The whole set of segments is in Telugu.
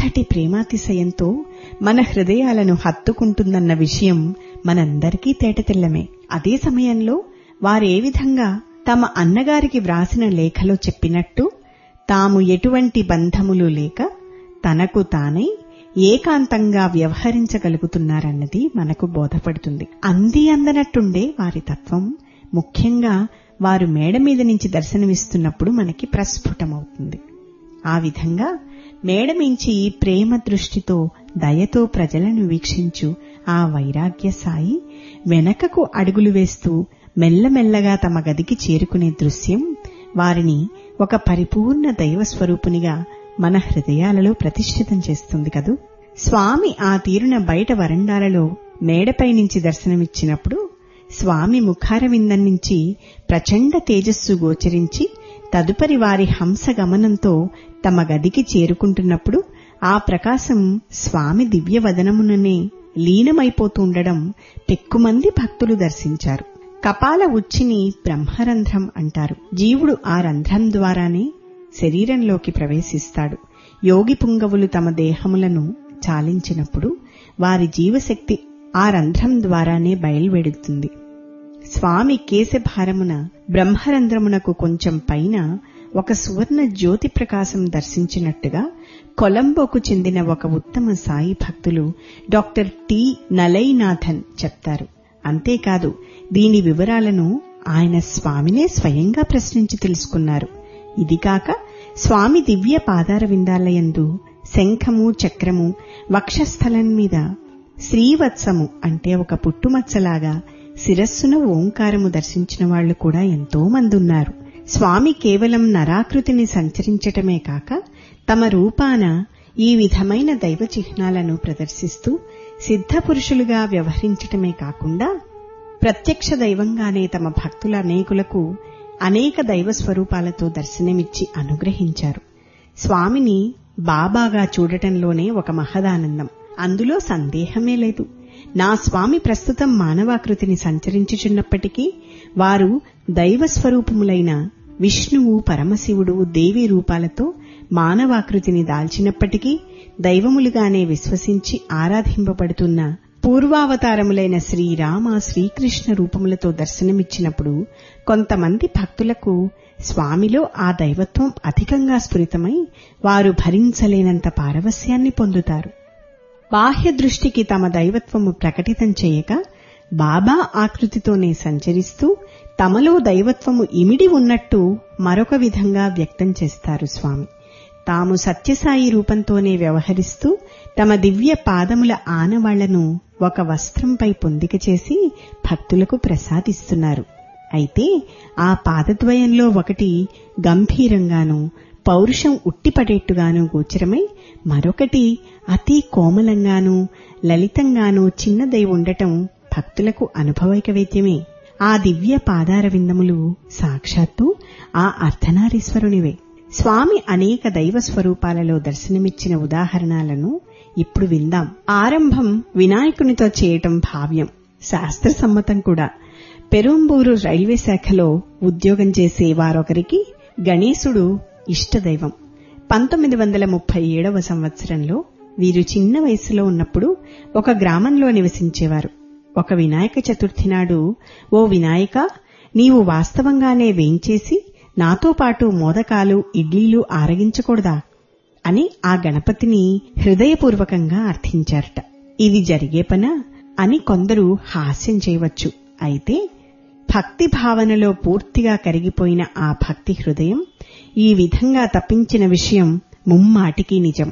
ఎంతటి ప్రేమాతిశయంతో మన హృదయాలను హత్తుకుంటుందన్న విషయం మనందరికీ తేటతెల్లమే అదే సమయంలో వారే విధంగా తమ అన్నగారికి వ్రాసిన లేఖలో చెప్పినట్టు తాము ఎటువంటి బంధములు లేక తనకు తానై ఏకాంతంగా వ్యవహరించగలుగుతున్నారన్నది మనకు బోధపడుతుంది అంది అందనట్టుండే వారి తత్వం ముఖ్యంగా వారు మేడ మీద నుంచి దర్శనమిస్తున్నప్పుడు మనకి ప్రస్ఫుటమవుతుంది ఆ విధంగా మేడమించి ప్రేమ దృష్టితో దయతో ప్రజలను వీక్షించు ఆ వైరాగ్య సాయి వెనకకు అడుగులు వేస్తూ మెల్లమెల్లగా తమ గదికి చేరుకునే దృశ్యం వారిని ఒక పరిపూర్ణ దైవ స్వరూపునిగా మన హృదయాలలో ప్రతిష్ఠితం చేస్తుంది కదూ స్వామి ఆ తీరున బయట వరండాలలో మేడపై నుంచి దర్శనమిచ్చినప్పుడు స్వామి ముఖారవిందం నుంచి ప్రచండ తేజస్సు గోచరించి తదుపరి వారి హంస గమనంతో తమ గదికి చేరుకుంటున్నప్పుడు ఆ ప్రకాశం స్వామి దివ్యవదనముననే లీనమైపోతుండడం పెక్కుమంది భక్తులు దర్శించారు కపాల ఉచ్చిని బ్రహ్మరంధ్రం అంటారు జీవుడు ఆ రంధ్రం ద్వారానే శరీరంలోకి ప్రవేశిస్తాడు యోగి పుంగవులు తమ దేహములను చాలించినప్పుడు వారి జీవశక్తి ఆ రంధ్రం ద్వారానే బయలువెడుతుంది స్వామి కేశభారమున బ్రహ్మరంధ్రమునకు కొంచెం పైన ఒక సువర్ణ జ్యోతి ప్రకాశం దర్శించినట్టుగా కొలంబోకు చెందిన ఒక ఉత్తమ సాయి భక్తులు డాక్టర్ టి నలైనాథన్ చెప్తారు అంతేకాదు దీని వివరాలను ఆయన స్వామినే స్వయంగా ప్రశ్నించి తెలుసుకున్నారు ఇది కాక స్వామి దివ్య పాదార విందాలయందు శంఖము చక్రము వక్షస్థలం మీద శ్రీవత్సము అంటే ఒక పుట్టుమచ్చలాగా శిరస్సున ఓంకారము దర్శించిన వాళ్లు కూడా ఎంతో మంది ఉన్నారు స్వామి కేవలం నరాకృతిని సంచరించటమే కాక తమ రూపాన ఈ విధమైన దైవ చిహ్నాలను ప్రదర్శిస్తూ సిద్ధపురుషులుగా వ్యవహరించటమే కాకుండా ప్రత్యక్ష దైవంగానే తమ భక్తుల అనేకులకు అనేక దైవ స్వరూపాలతో దర్శనమిచ్చి అనుగ్రహించారు స్వామిని బాబాగా చూడటంలోనే ఒక మహదానందం అందులో సందేహమే లేదు నా స్వామి ప్రస్తుతం మానవాకృతిని సంచరించుచున్నప్పటికీ వారు దైవ స్వరూపములైన విష్ణువు పరమశివుడు దేవి రూపాలతో మానవాకృతిని దాల్చినప్పటికీ దైవములుగానే విశ్వసించి ఆరాధింపబడుతున్న పూర్వావతారములైన శ్రీరామ శ్రీకృష్ణ రూపములతో దర్శనమిచ్చినప్పుడు కొంతమంది భక్తులకు స్వామిలో ఆ దైవత్వం అధికంగా స్ఫురితమై వారు భరించలేనంత పారవస్యాన్ని పొందుతారు బాహ్య దృష్టికి తమ దైవత్వము ప్రకటితం చేయక బాబా ఆకృతితోనే సంచరిస్తూ తమలో దైవత్వము ఇమిడి ఉన్నట్టు మరొక విధంగా వ్యక్తం చేస్తారు స్వామి తాము సత్యసాయి రూపంతోనే వ్యవహరిస్తూ తమ దివ్య పాదముల ఆనవాళ్లను ఒక వస్త్రంపై పొందిక చేసి భక్తులకు ప్రసాదిస్తున్నారు అయితే ఆ పాదద్వయంలో ఒకటి గంభీరంగానూ పౌరుషం ఉట్టిపడేట్టుగాను గోచరమై మరొకటి అతి కోమలంగానూ లలితంగానూ చిన్నదై ఉండటం భక్తులకు అనుభవైక వేద్యమే ఆ దివ్య పాదార విందములు సాక్షాత్తు ఆ అర్ధనారీశ్వరునివే స్వామి అనేక దైవ స్వరూపాలలో దర్శనమిచ్చిన ఉదాహరణలను ఇప్పుడు విందాం ఆరంభం వినాయకునితో చేయటం భావ్యం శాస్త్రసమ్మతం కూడా పెరుంబూరు రైల్వే శాఖలో ఉద్యోగం చేసే వారొకరికి గణేశుడు ఇష్టదైవం పంతొమ్మిది వందల ముప్పై ఏడవ సంవత్సరంలో వీరు చిన్న వయసులో ఉన్నప్పుడు ఒక గ్రామంలో నివసించేవారు ఒక వినాయక చతుర్థి నాడు ఓ వినాయక నీవు వాస్తవంగానే వేంచేసి నాతో పాటు మోదకాలు ఇడ్లీలు ఆరగించకూడదా అని ఆ గణపతిని హృదయపూర్వకంగా అర్థించారట ఇది జరిగే పనా అని కొందరు హాస్యం చేయవచ్చు అయితే భక్తి భావనలో పూర్తిగా కరిగిపోయిన ఆ భక్తి హృదయం ఈ విధంగా తప్పించిన విషయం ముమ్మాటికి నిజం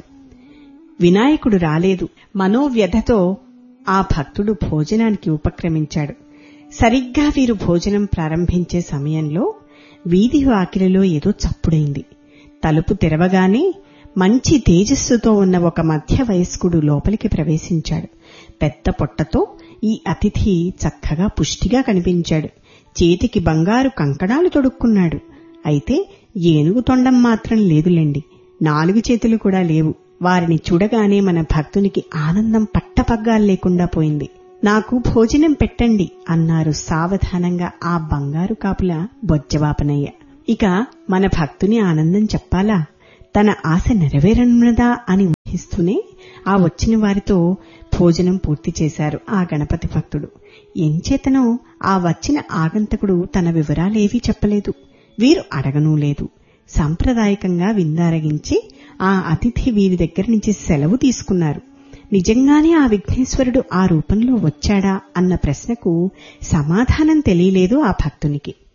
వినాయకుడు రాలేదు మనోవ్యధతో ఆ భక్తుడు భోజనానికి ఉపక్రమించాడు సరిగ్గా వీరు భోజనం ప్రారంభించే సమయంలో వీధి వాకిలిలో ఏదో చప్పుడైంది తలుపు తెరవగానే మంచి తేజస్సుతో ఉన్న ఒక మధ్య వయస్కుడు లోపలికి ప్రవేశించాడు పెద్ద పొట్టతో ఈ అతిథి చక్కగా పుష్టిగా కనిపించాడు చేతికి బంగారు కంకణాలు తొడుక్కున్నాడు అయితే ఏనుగు తొండం మాత్రం లేదులేండి నాలుగు చేతులు కూడా లేవు వారిని చూడగానే మన భక్తునికి ఆనందం పట్టపగ్గాలు లేకుండా పోయింది నాకు భోజనం పెట్టండి అన్నారు సావధానంగా ఆ బంగారు కాపుల బొజ్జవాపనయ్య ఇక మన భక్తుని ఆనందం చెప్పాలా తన ఆశ నెరవేరనున్నదా అని ఊహిస్తూనే ఆ వచ్చిన వారితో భోజనం పూర్తి చేశారు ఆ గణపతి భక్తుడు ఎంచేతనో ఆ వచ్చిన ఆగంతకుడు తన వివరాలేవీ చెప్పలేదు వీరు అడగనూ లేదు సాంప్రదాయకంగా విందారగించి ఆ అతిథి వీరి దగ్గర నుంచి సెలవు తీసుకున్నారు నిజంగానే ఆ విఘ్నేశ్వరుడు ఆ రూపంలో వచ్చాడా అన్న ప్రశ్నకు సమాధానం తెలియలేదు ఆ భక్తునికి